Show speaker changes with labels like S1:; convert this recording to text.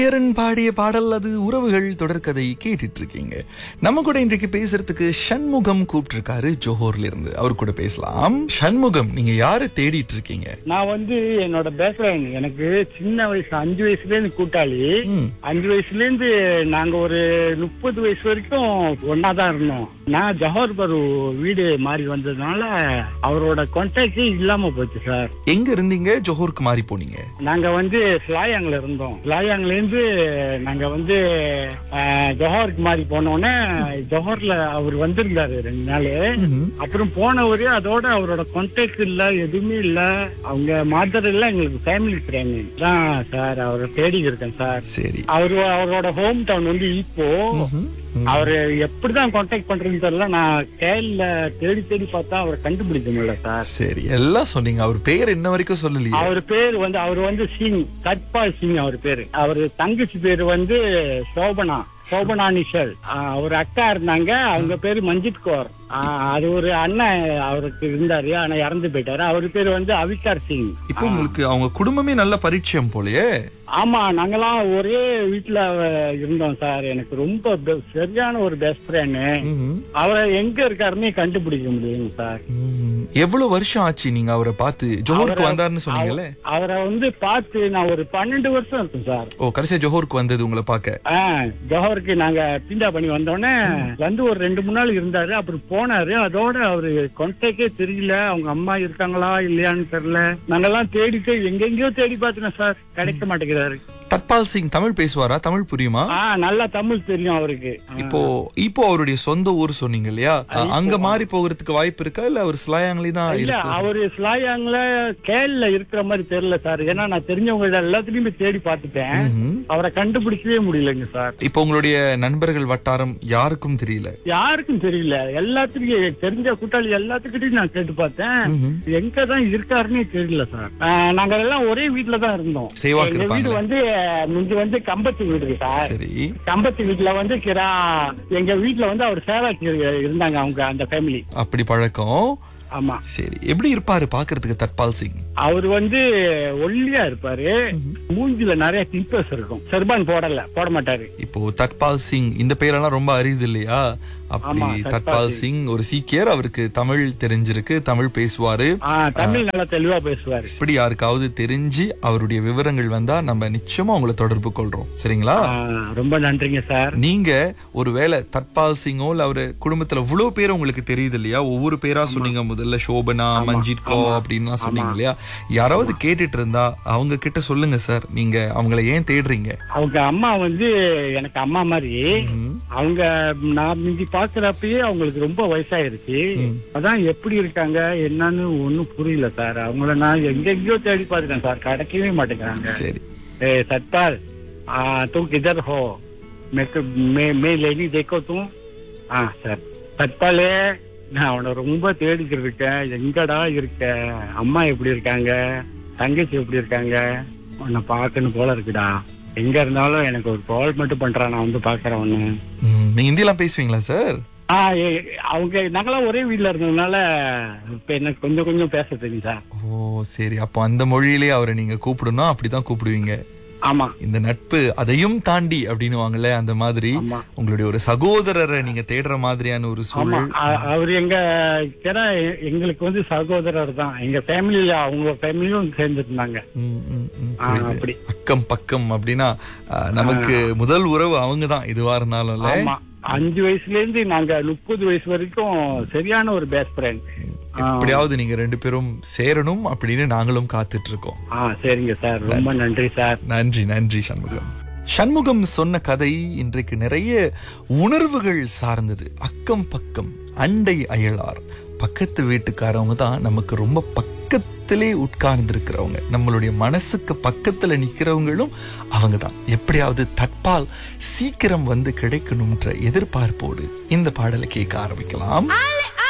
S1: பேரன் பாடிய பாடல் அது உறவுகள் தொடர்கதை கேட்டுட்டு இருக்கீங்க நம்ம கூட இன்றைக்கு பேசுறதுக்கு சண்முகம் கூப்பிட்டிருக்காரு ஜோஹர்ல இருந்து அவர் கூட பேசலாம் சண்முகம் நீங்க யாரை தேடிட்டு இருக்கீங்க
S2: நான் வந்து என்னோட பேக்ரவுண்ட் எனக்கு சின்ன வயசு அஞ்சு வயசுல இருந்து கூட்டாளி
S1: ம்.
S2: அஞ்சு வயசுல இருந்து நாங்க ஒரு முப்பது வயசு வரைக்கும் ஒன்னா தான் இருந்தோம் நான் ஜவஹர் பரு வீடு மாறி வந்ததுனால அவரோட கான்டாக்டே இல்லாம போச்சு சார்
S1: எங்க இருந்தீங்க ஜோஹருக்கு மாறி போனீங்க
S2: நாங்க வந்து ஸ்லாயாங்ல இருந்தோம் ஸ்லாயாங்ல இருந்து நாங்க வந்து அஹ், ஜோஹருக்கு மாறி போனோடனே ஜோஹர்ல அவர் வந்திருந்தாரு ரெண்டு நாள் அப்புறம் போனவரு அதோட அவரோட கான்டாக்ட் இல்ல எதுவுமே இல்ல அவங்க மாதர் எல்லாம் எங்களுக்கு ஃபேமிலி ஃப்ரெண்ட் தான் சார் அவரை தேடி இருக்கேன் சார்
S1: சரி
S2: அவரு அவரோட ஹோம் டவுன் வந்து இப்போ
S1: ம்ஹும். ம்.
S2: அவரு எப்படிதான் கான்டாக்ட் பண்றதுன்னு தெரியல நான் கேள்ல தேடி தேடி பார்த்தா அவரை கண்டுபிடிக்க முடியல சார்
S1: சரி எல்லாம் சொன்னீங்க அவர் பெயர் என்ன வரைக்கும் சொல்லலையே
S2: அவர் பேர் வந்து அவர் வந்து சிங் சத்பால் சிங் அவர் பேரு அவர் தங்கச்சி பேரு வந்து சோபனா சோபனா நிஷல் ஆஹ் ஒரு அக்கா இருந்தாங்க அவங்க பேரு மஞ்சித் கௌர் ஆஹ் அது ஒரு அண்ணன் அவருக்கு இருந்தாரு ஆனா இறந்து போயிட்டாரு அவர் பேரு வந்து அவிகார் சிங்
S1: இப்போ உங்களுக்கு அவங்க குடும்பமே நல்ல பரிச்சயம் போலயே
S2: ஆமா நாங்கெல்லாம் ஒரே வீட்டுல அஹ், இருந்தோம் சார் எனக்கு ரொம்ப பெ- சரியான ஒரு பெஸ்ட் ஃப்ரெண்ட்
S1: ம்ஹும்.
S2: அவரை எங்க இருக்காருன்னே கண்டுபிடிக்க முடியுங்க சார்
S1: ம். எவ்வளவு வருஷம் ஆச்சு நீங்க அவரை பார்த்து ஜோஹருக்கு
S2: அவரை-
S1: வந்தாருன்னு சொன்னீங்கல்ல
S2: அவரை வந்து பார்த்து நான் ஒரு பன்னெண்டு வருஷம் இருக்கும் சார்
S1: ஓ கடைசியா ஜோஹருக்கு வந்தது உங்களை பார்க்க
S2: ஆ, ஜோஹருக்கு நாங்க பிண்டா பண்ணி வந்தோடனே வந்து ஒரு ரெண்டு மூணு நாள் இருந்தாரு அப்புறம் போனாரு அதோட அவரு கான்டாக்டே தெரியல அவங்க அம்மா இருக்காங்களா இல்லையான்னு தெரியல நாங்கெல்லாம் தேடிட்டு எங்கெங்கயோ தேடி பார்த்துட்டோம் சார் கிடைக்க மாட்டேங்கிறாரு
S1: தட்பால் சிங் தமிழ் பேசுவாரா தமிழ் புரியுமா
S2: ஆ நல்லா தமிழ் தெரியும் அவருக்கு ஆ.
S1: இப்போ இப்போ அவருடைய சொந்த ஊர் சொன்னீங்க இல்லையா அங்க மாறி போகிறதுக்கு வாய்ப்பு இருக்கா இல்ல அவர் ஸ்லாயாங்லி தான்
S2: இல்ல
S1: இருக்கு
S2: அவரு ஸ்லாயாங்ல கேள்ல இருக்கிற மாதிரி தெரியல சார் ஏன்னா நான் தெரிஞ்சவங்க எல்லாத்துலயுமே தேடி பார்த்துட்டேன்
S1: ம்ஹும்.
S2: அவரை கண்டுபிடிக்கவே முடியலங்க சார்
S1: இப்போ உங்களுடைய நண்பர்கள் வட்டாரம் யாருக்கும் தெரியல
S2: யாருக்கும் தெரியல எல்லாத்துக்கும் தெரிஞ்ச கூட்டாளி எல்லாத்துக்கிட்டையும் நான் கேட்டு பார்த்தேன்
S1: ம்ஹும்.
S2: எங்க தான் இருக்காருன்னே தெரியல சார் ஆஹ் நாங்க எல்லாம் ஒரே வீட்ல தான் இருந்தோம்
S1: சேவாக்கு
S2: எங்க வீடு
S1: இருப்பாங்க.
S2: வந்து அஹ், முந்தி வந்து கம்பத்து வீடு சார்
S1: சரி
S2: கம்பத்து வீட்டுல வந்து கிரா எங்க வீட்ல வந்து அவர் சேவாக்கு இருந்தாங்க அவங்க அந்த ஃபேமிலி
S1: அப்படி பழக்கம்
S2: ஆமா
S1: சரி எப்படி இருப்பாரு பாக்குறதுக்கு தட்பால் சிங்
S2: அவர் வந்து ஒல்லியா இருப்பாரு மூஞ்சில நிறைய பிம்பர்ஸ் இருக்கும் செர்பான் போடல போட மாட்டாரு
S1: இப்போ தட்பால் சிங் இந்த பேரெல்லாம் ரொம்ப அரிது இல்லையா அப்படி
S2: ஆமா, தட்பால்
S1: தட்பால் சிங் ஒரு சீக்கியர் அவருக்கு தமிழ் தெரிஞ்சிருக்கு தமிழ் பேசுவாரு
S2: ஆஹ் தமிழ் நல்லா தெளிவா பேசுவாரு
S1: இப்படி யாருக்காவது தெரிஞ்சு அவருடைய விவரங்கள் வந்தா நம்ம நிச்சயமா உங்களை தொடர்பு கொள்றோம் சரிங்களா
S2: ஆஹ் ரொம்ப நன்றிங்க சார்
S1: நீங்க ஒருவேளை தட்பால் சிங்கோ இல்ல அவரு குடும்பத்துல இவ்வளவு பேர் உங்களுக்கு தெரியுது இல்லையா ஒவ்வொரு பேரா சொன்னீங்க முதல்ல சோபனா மஞ்சித் கோ அப்படின்லாம் சொன்னீங்க இல்லையா யாராவது கேட்டுட்டு இருந்தா அவங்க கிட்ட சொல்லுங்க சார் நீங்க அவங்கள ஏன் தேடுறீங்க
S2: அவங்க அம்மா வந்து எனக்கு அம்மா மாதிரி
S1: ம்.
S2: அவங்க நான் மிஞ்சி பாக்குறப்பயே அவங்களுக்கு ரொம்ப வயசாயிருச்சு அதான் எப்படி இருக்காங்க என்னன்னு ஒண்ணும் புரியல சார் அவங்கள நான் எங்கெங்கயோ தேடி பார்த்துட்டேன் சார் கிடைக்கவே மாட்டேங்கிறாங்க
S1: சரி
S2: ए सतपाल आ, तुम किधर हो मैं तो मैं मैं लेनी देखो तुम हाँ சார் சத்பாலே நான் அவனை ரொம்ப தேடிக்கிட்டு இருக்கேன் எங்கடா இருக்க அம்மா எப்படி இருக்காங்க தங்கச்சி எப்படி இருக்காங்க உன்னை பார்க்கணும் போல இருக்குடா எங்க இருந்தாலும் எனக்கு ஒரு கால் மட்டும் பண்றான் நான் வந்து பாக்குறேன் உன்னை
S1: ம், நீங்க ஹிந்திலாம் பேசுவீங்களா சார்
S2: ஆ ஏ- அவங்க நாங்களாம் ஒரே வீட்ல இருந்ததுனால இப்ப எனக்கு கொஞ்சம் கொஞ்சம் பேச தெரியும் சார்
S1: ஓ சரி அப்போ அந்த மொழியிலே அவரை நீங்க கூப்பிடணும் அப்படிதான் கூப்பிடுவீங்க
S2: ஆமா
S1: இந்த நட்பு அதையும் தாண்டி அப்படின்னு வாங்கல அந்த மாதிரி
S2: ஆமா.
S1: உங்களுடைய ஒரு சகோதரரை நீங்க தேடுற மாதிரியான ஒரு
S2: ஆமா
S1: சூழல்
S2: அ- அவர் எங்க ஏன்னா எ- எங்களுக்கு வந்து சகோதரர் தான் எங்க ஃபேமிலியில அவங்க ஃபேமிலியும் சேர்ந்துருந்தாங்க
S1: ம், ம், ம்,
S2: ஆ,
S1: புரியுது.
S2: அப்படி.
S1: அக்கம் பக்கம் அப்படின்னா ஆ, நமக்கு முதல் உறவு அவங்க தான் இதுவா இருந்தாலும்ல
S2: ஆமா அஞ்சு வயசுல இருந்து நாங்க முப்பது வயசு வரைக்கும் சரியான ஒரு பெஸ்ட் ஃப்ரெண்ட்
S1: எப்படியாவது நீங்க ரெண்டு பேரும் சேரணும் அப்படின்னு நாங்களும் காத்துட்டு இருக்கோம்
S2: ஆ சரிங்க சார் ரொம்ப நன்றி சார்
S1: நன்றி நன்றி சண்முகம் சண்முகம் சொன்ன கதை இன்றைக்கு நிறைய உணர்வுகள் சார்ந்தது அக்கம் பக்கம் அண்டை அயலார் பக்கத்து வீட்டுக்காரவங்க தான் நமக்கு ரொம்ப பக்கத்திலே உட்கார்ந்து இருக்கிறவங்க நம்மளுடைய மனசுக்கு பக்கத்துல நிக்கிறவங்களும் அவங்க தான் எப்படியாவது தட்பால் சீக்கிரம் வந்து கிடைக்கணும்ன்ற எதிர்பார்ப்போடு இந்த பாடலை கேட்க ஆரம்பிக்கலாம்
S3: Ale,